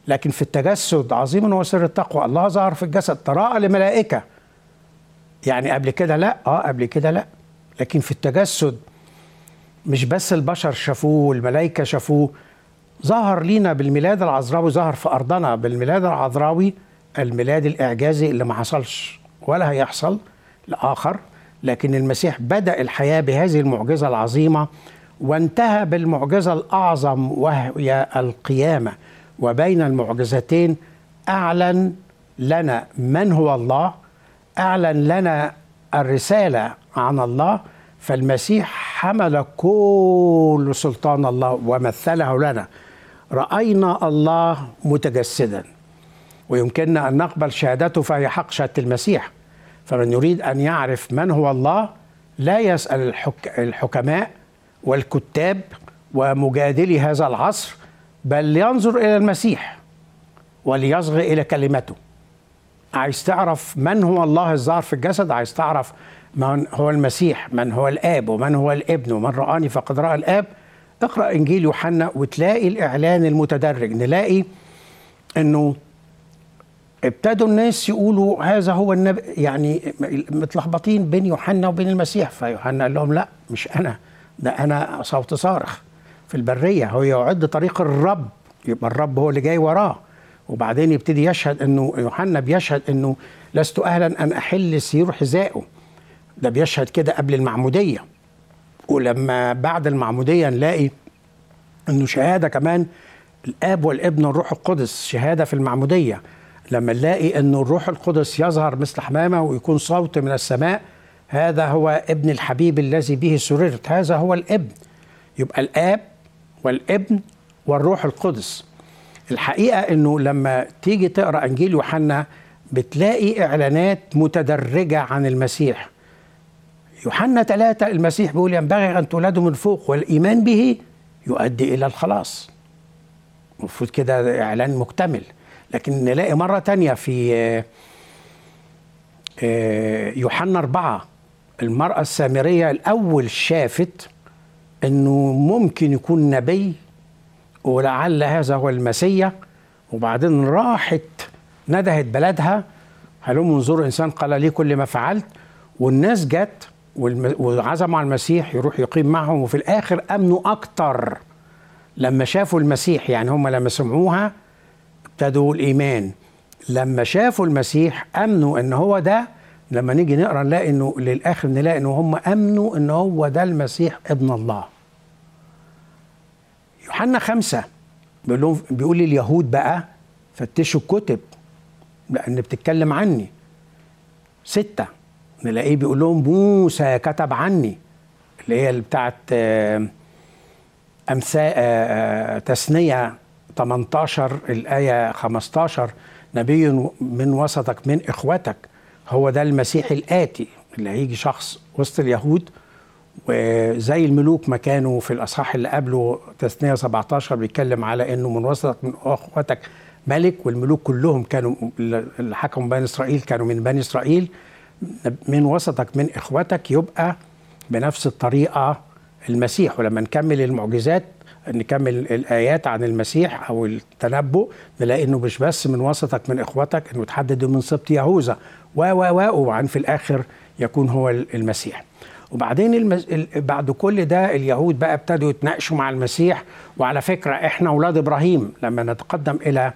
لكن في التجسد عظيم هو سر التقوى الله ظهر في الجسد تراءى لملائكه يعني قبل كده لا اه قبل كده لا لكن في التجسد مش بس البشر شافوه والملائكه شافوه ظهر لينا بالميلاد العذراوي ظهر في ارضنا بالميلاد العذراوي الميلاد الاعجازي اللي ما حصلش ولا هيحصل لاخر لكن المسيح بدا الحياه بهذه المعجزه العظيمه وانتهى بالمعجزه الاعظم وهي القيامه وبين المعجزتين اعلن لنا من هو الله اعلن لنا الرساله عن الله فالمسيح حمل كل سلطان الله ومثله لنا راينا الله متجسدا ويمكننا ان نقبل شهادته فهي حق شهاده المسيح فمن يريد ان يعرف من هو الله لا يسال الحك... الحكماء والكتاب ومجادلي هذا العصر بل ينظر الى المسيح وليصغي الى كلمته عايز تعرف من هو الله الظاهر في الجسد عايز تعرف من هو المسيح من هو الاب ومن هو الابن ومن رآني فقد رأى الاب اقرأ انجيل يوحنا وتلاقي الاعلان المتدرج نلاقي انه ابتدوا الناس يقولوا هذا هو النبي يعني متلخبطين بين يوحنا وبين المسيح فيوحنا قال لهم لا مش انا ده انا صوت صارخ في البريه هو يعد طريق الرب يبقى الرب هو اللي جاي وراه وبعدين يبتدي يشهد انه يوحنا بيشهد انه لست اهلا ان احل سير حذائه ده بيشهد كده قبل المعموديه ولما بعد المعموديه نلاقي انه شهاده كمان الاب والابن والروح القدس شهاده في المعموديه لما نلاقي انه الروح القدس يظهر مثل حمامه ويكون صوت من السماء هذا هو ابن الحبيب الذي به سررت هذا هو الابن يبقى الاب والابن والروح القدس الحقيقه انه لما تيجي تقرا انجيل يوحنا بتلاقي اعلانات متدرجه عن المسيح يوحنا ثلاثة المسيح بيقول ينبغي أن تولدوا من فوق والإيمان به يؤدي إلى الخلاص المفروض كده إعلان مكتمل لكن نلاقي مرة تانية في يوحنا أربعة المرأة السامرية الأول شافت أنه ممكن يكون نبي ولعل هذا هو المسيا وبعدين راحت ندهت بلدها هلم انظروا إنسان قال لي كل ما فعلت والناس جت وعزموا على المسيح يروح يقيم معهم وفي الاخر امنوا اكتر لما شافوا المسيح يعني هم لما سمعوها ابتدوا الايمان لما شافوا المسيح امنوا ان هو ده لما نيجي نقرا نلاقي انه للاخر نلاقي انه هم امنوا ان هو ده المسيح ابن الله يوحنا خمسة بيقول لهم بيقول لليهود بقى فتشوا الكتب لان بتتكلم عني ستة نلاقيه بيقول لهم موسى كتب عني اللي هي اللي بتاعت أمثال تثنية 18 الآية 15 نبي من وسطك من إخوتك هو ده المسيح الآتي اللي هيجي شخص وسط اليهود وزي الملوك ما كانوا في الأصحاح اللي قبله تثنية 17 بيتكلم على إنه من وسطك من إخوتك ملك والملوك كلهم كانوا اللي حكموا بني إسرائيل كانوا من بني إسرائيل من وسطك من اخوتك يبقى بنفس الطريقه المسيح ولما نكمل المعجزات نكمل الايات عن المسيح او التنبؤ نلاقي انه مش بس من وسطك من اخوتك انه تحدد من سبط يهوذا و و و وعن في الاخر يكون هو المسيح وبعدين المز... بعد كل ده اليهود بقى ابتدوا يتناقشوا مع المسيح وعلى فكره احنا اولاد ابراهيم لما نتقدم الى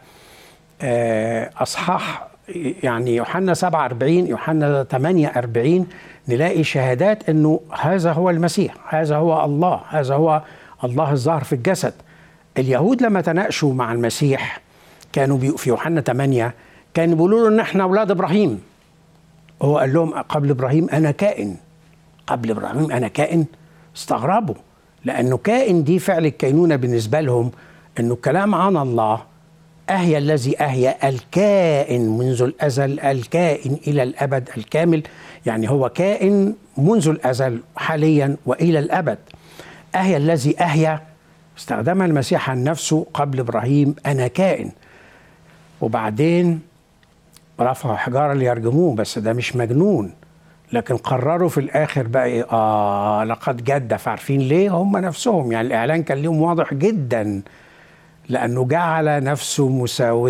اصحاح يعني يوحنا 47 يوحنا 48 نلاقي شهادات انه هذا هو المسيح هذا هو الله هذا هو الله الظاهر في الجسد اليهود لما تناقشوا مع المسيح كانوا في يوحنا 8 كانوا بيقولوا له ان احنا اولاد ابراهيم هو قال لهم قبل ابراهيم انا كائن قبل ابراهيم انا كائن استغربوا لانه كائن دي فعل الكينونه بالنسبه لهم انه الكلام عن الله أهي الذي أهي الكائن منذ الأزل الكائن إلى الأبد الكامل يعني هو كائن منذ الأزل حاليا وإلى الأبد أهي الذي أهي استخدمها المسيح عن نفسه قبل إبراهيم أنا كائن وبعدين رفعوا حجارة ليرجموه بس ده مش مجنون لكن قرروا في الآخر بقى إيه آه لقد جدف عارفين ليه هم نفسهم يعني الإعلان كان لهم واضح جدا لأنه جعل نفسه مساوية